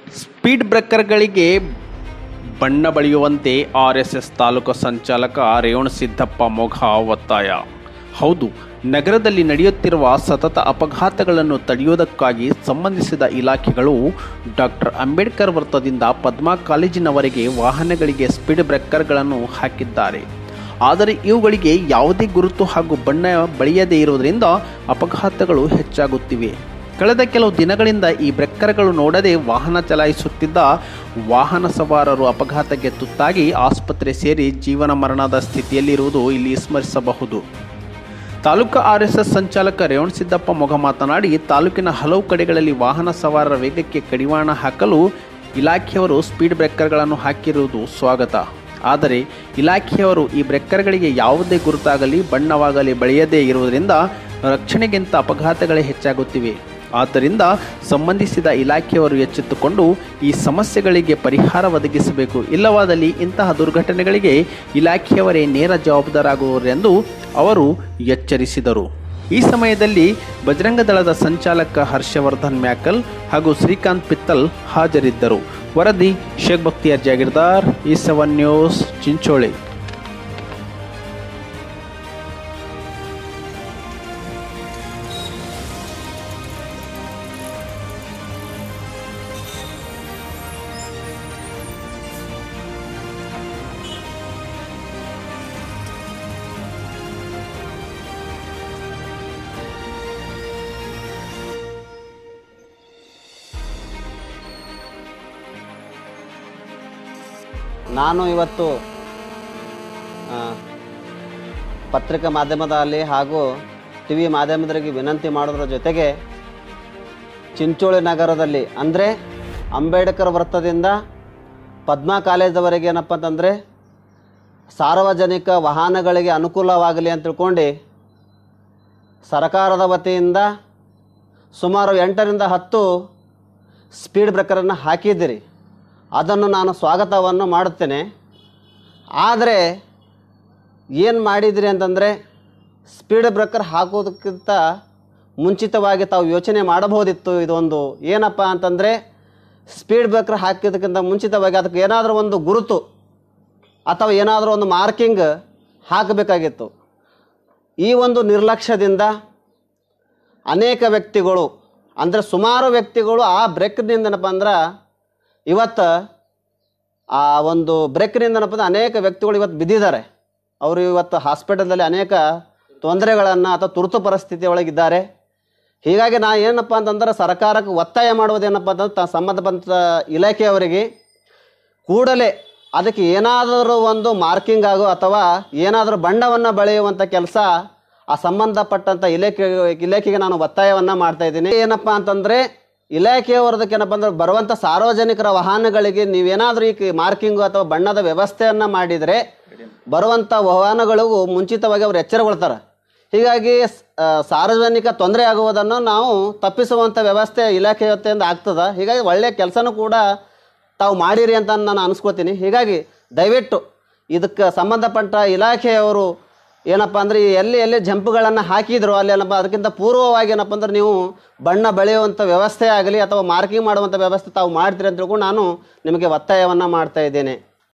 speed ಬ್ರೇಕರ್ಗಳಿಗೆ ಬಣ್ಣ ಬಳಿಯುವಂತೆ ಆರ್ ಎಸ್ ಎಸ್ ತಾಲೂಕು ಸಂಚಾಲಕ ರೇವಣ ಸಿದ್ದಪ್ಪ ಮೊಘ ಒತ್ತಾಯ ಹೌದು ನಗರದಲ್ಲಿ ನಡೆಯುತ್ತಿರುವ ಸತತ ಅಪಘಾತಗಳನ್ನು ತಡೆಯುವುದಕ್ಕಾಗಿ ಸಂಬಂಧಿಸಿದ ಇಲಾಖೆಗಳು ಡಾಕ್ಟರ್ ಅಂಬೇಡ್ಕರ್ ವೃತ್ತದಿಂದ ಪದ್ಮಾ ಕಾಲೇಜಿನವರೆಗೆ ವಾಹನಗಳಿಗೆ ಸ್ಪೀಡ್ ಬ್ರೇಕರ್ಗಳನ್ನು ಹಾಕಿದ್ದಾರೆ ಆದರೆ ಇವುಗಳಿಗೆ ಯಾವುದೇ ಗುರುತು ಹಾಗೂ ಬಣ್ಣ ಬಳಿಯದೇ ಇರುವುದರಿಂದ ಅಪಘಾತಗಳು ಹೆಚ್ಚಾಗುತ್ತಿವೆ ಕಳೆದ ಕೆಲವು ದಿನಗಳಿಂದ ಈ ಬ್ರೇಕರ್ಗಳು ನೋಡದೆ ವಾಹನ ಚಲಾಯಿಸುತ್ತಿದ್ದ ವಾಹನ ಸವಾರರು ಅಪಘಾತಕ್ಕೆ ತುತ್ತಾಗಿ ಆಸ್ಪತ್ರೆ ಸೇರಿ ಜೀವನ ಮರಣದ ಸ್ಥಿತಿಯಲ್ಲಿರುವುದು ಇಲ್ಲಿ ಸ್ಮರಿಸಬಹುದು ತಾಲೂಕು ಆರ್ ಎಸ್ ಎಸ್ ಸಂಚಾಲಕ ರೇವಣಸಿದ್ದಪ್ಪ ಮೊಗ ಮಾತನಾಡಿ ತಾಲೂಕಿನ ಹಲವು ಕಡೆಗಳಲ್ಲಿ ವಾಹನ ಸವಾರರ ವೇಗಕ್ಕೆ ಕಡಿವಾಣ ಹಾಕಲು ಇಲಾಖೆಯವರು ಸ್ಪೀಡ್ ಬ್ರೇಕರ್ಗಳನ್ನು ಹಾಕಿರುವುದು ಸ್ವಾಗತ ಆದರೆ ಇಲಾಖೆಯವರು ಈ ಬ್ರೇಕರ್ಗಳಿಗೆ ಯಾವುದೇ ಗುರುತಾಗಲಿ ಬಣ್ಣವಾಗಲಿ ಬಳಿಯದೇ ಇರುವುದರಿಂದ ರಕ್ಷಣೆಗಿಂತ ಅಪಘಾತಗಳೇ ಹೆಚ್ಚಾಗುತ್ತಿವೆ ಆದ್ದರಿಂದ ಸಂಬಂಧಿಸಿದ ಇಲಾಖೆಯವರು ಎಚ್ಚೆತ್ತುಕೊಂಡು ಈ ಸಮಸ್ಯೆಗಳಿಗೆ ಪರಿಹಾರ ಒದಗಿಸಬೇಕು ಇಲ್ಲವಾದಲ್ಲಿ ಇಂತಹ ದುರ್ಘಟನೆಗಳಿಗೆ ಇಲಾಖೆಯವರೇ ನೇರ ಜವಾಬ್ದಾರಾಗುವರೆಂದು ಅವರು ಎಚ್ಚರಿಸಿದರು ಈ ಸಮಯದಲ್ಲಿ ಬಜರಂಗ ದಳದ ಸಂಚಾಲಕ ಹರ್ಷವರ್ಧನ್ ಮ್ಯಾಕಲ್ ಹಾಗೂ ಶ್ರೀಕಾಂತ್ ಪಿತ್ತಲ್ ಹಾಜರಿದ್ದರು ವರದಿ ಶೇಖ್ ಬಕ್ತಿಯಾರ್ ಜಾಗೀರ್ದಾರ್ ಈ ಸೆವೆನ್ ನ್ಯೂಸ್ ಚಿಂಚೋಳಿ ನಾನು ಇವತ್ತು ಆ, ಪತ್ರಿಕಾ ಮಾಧ್ಯಮದಲ್ಲಿ ಹಾಗೂ ಟಿ ವಿ ಮಾಧ್ಯಮದವರಿಗೆ ವಿನಂತಿ ಮಾಡೋದ್ರ ಜೊತೆಗೆ ಚಿಂಚೋಳಿ ನಗರದಲ್ಲಿ ಅಂದರೆ ಅಂಬೇಡ್ಕರ್ ವೃತ್ತದಿಂದ ಪದ್ಮಾ ಕಾಲೇಜವರೆಗೆ ಏನಪ್ಪ ಅಂತಂದರೆ ಸಾರ್ವಜನಿಕ ವಾಹನಗಳಿಗೆ ಅನುಕೂಲವಾಗಲಿ ಅಂತ ತಿಳ್ಕೊಂಡು ಸರ್ಕಾರದ ವತಿಯಿಂದ ಸುಮಾರು ಎಂಟರಿಂದ ಹತ್ತು ಸ್ಪೀಡ್ ಬ್ರೇಕರನ್ನು ಹಾಕಿದ್ದೀರಿ ಅದನ್ನು ನಾನು ಸ್ವಾಗತವನ್ನು ಮಾಡುತ್ತೇನೆ ಆದರೆ ಏನು ಮಾಡಿದಿರಿ ಅಂತಂದರೆ ಸ್ಪೀಡ್ ಬ್ರೇಕರ್ ಹಾಕೋದಕ್ಕಿಂತ ಮುಂಚಿತವಾಗಿ ತಾವು ಯೋಚನೆ ಮಾಡಬಹುದಿತ್ತು ಇದೊಂದು ಏನಪ್ಪ ಅಂತಂದರೆ ಸ್ಪೀಡ್ ಬ್ರೇಕರ್ ಹಾಕಿದ್ದಕ್ಕಿಂತ ಮುಂಚಿತವಾಗಿ ಅದಕ್ಕೆ ಏನಾದರೂ ಒಂದು ಗುರುತು ಅಥವಾ ಏನಾದರೂ ಒಂದು ಮಾರ್ಕಿಂಗ್ ಹಾಕಬೇಕಾಗಿತ್ತು ಈ ಒಂದು ನಿರ್ಲಕ್ಷ್ಯದಿಂದ ಅನೇಕ ವ್ಯಕ್ತಿಗಳು ಅಂದರೆ ಸುಮಾರು ವ್ಯಕ್ತಿಗಳು ಆ ಬ್ರೇಕ್ನಿಂದ ಏನಪ್ಪ ಅಂದ್ರೆ ಇವತ್ತು ಆ ಒಂದು ಬ್ರೇಕ್ನಿಂದ ಏನಪ್ಪ ಅಂದ್ರೆ ಅನೇಕ ವ್ಯಕ್ತಿಗಳು ಇವತ್ತು ಬಿದ್ದಿದ್ದಾರೆ ಅವರು ಇವತ್ತು ಹಾಸ್ಪಿಟಲ್ದಲ್ಲಿ ಅನೇಕ ತೊಂದರೆಗಳನ್ನು ಅಥವಾ ತುರ್ತು ಪರಿಸ್ಥಿತಿ ಒಳಗಿದ್ದಾರೆ ಹೀಗಾಗಿ ನಾ ಏನಪ್ಪ ಅಂತಂದ್ರೆ ಸರ್ಕಾರಕ್ಕೆ ಒತ್ತಾಯ ಮಾಡುವುದೇನಪ್ಪ ಅಂತಂದ್ರೆ ತ ಸಂಬಂಧಪಟ್ಟ ಇಲಾಖೆಯವರಿಗೆ ಕೂಡಲೇ ಅದಕ್ಕೆ ಏನಾದರೂ ಒಂದು ಮಾರ್ಕಿಂಗ್ ಆಗೋ ಅಥವಾ ಏನಾದರೂ ಬಣ್ಣವನ್ನು ಬಳೆಯುವಂಥ ಕೆಲಸ ಆ ಸಂಬಂಧಪಟ್ಟಂಥ ಇಲಾಖೆ ಇಲಾಖೆಗೆ ನಾನು ಒತ್ತಾಯವನ್ನು ಮಾಡ್ತಾ ಇದ್ದೀನಿ ಏನಪ್ಪ ಅಂತಂದರೆ ಇಲಾಖೆಯವರದಕ್ಕೆ ಏನಪ್ಪ ಅಂದ್ರೆ ಬರುವಂಥ ಸಾರ್ವಜನಿಕರ ವಾಹನಗಳಿಗೆ ನೀವೇನಾದರೂ ಈ ಮಾರ್ಕಿಂಗು ಅಥವಾ ಬಣ್ಣದ ವ್ಯವಸ್ಥೆಯನ್ನು ಮಾಡಿದರೆ ಬರುವಂಥ ವಾಹನಗಳಿಗೂ ಮುಂಚಿತವಾಗಿ ಅವರು ಎಚ್ಚರಗೊಳ್ತಾರೆ ಹೀಗಾಗಿ ಸ್- ಆ, ಸಾರ್ವಜನಿಕ ತೊಂದರೆ ಆಗುವುದನ್ನು ನಾವು ತಪ್ಪಿಸುವಂಥ ವ್ಯವಸ್ಥೆ ಇಲಾಖೆ ವತಿಯಿಂದ ಆಗ್ತದೆ ಹೀಗಾಗಿ ಒಳ್ಳೆಯ ಕೆಲಸನೂ ಕೂಡ ತಾವು ಮಾಡಿರಿ ಅಂತ ನಾನು ಅನಿಸ್ಕೋತೀನಿ ಹೀಗಾಗಿ ದಯವಿಟ್ಟು ಇದಕ್ಕೆ ಸಂಬಂಧಪಟ್ಟ ಇಲಾಖೆಯವರು ಏನಪ್ಪ ಅಂದರೆ ಈ ಎಲ್ಲಿ ಎಲ್ಲಿ ಜಂಪ್ಗಳನ್ನು ಹಾಕಿದ್ರು ಅಲ್ಲಿ ಏನಪ್ಪ ಅದಕ್ಕಿಂತ ಪೂರ್ವವಾಗಿ ಏನಪ್ಪ ಅಂದ್ರೆ ನೀವು ಬಣ್ಣ ಬೆಳೆಯುವಂಥ ವ್ಯವಸ್ಥೆ ಆಗಲಿ ಅಥವಾ ಮಾರ್ಕಿಂಗ್ ಮಾಡುವಂಥ ವ್ಯವಸ್ಥೆ ತಾವು ಮಾಡ್ತೀರಿ ಅಂತ ತಿಳ್ಕೊಂಡು ನಾನು ನಿಮಗೆ ಒತ್ತಾಯವನ್ನು ಮಾಡ್ತಾ ಇದ್ದೇನೆ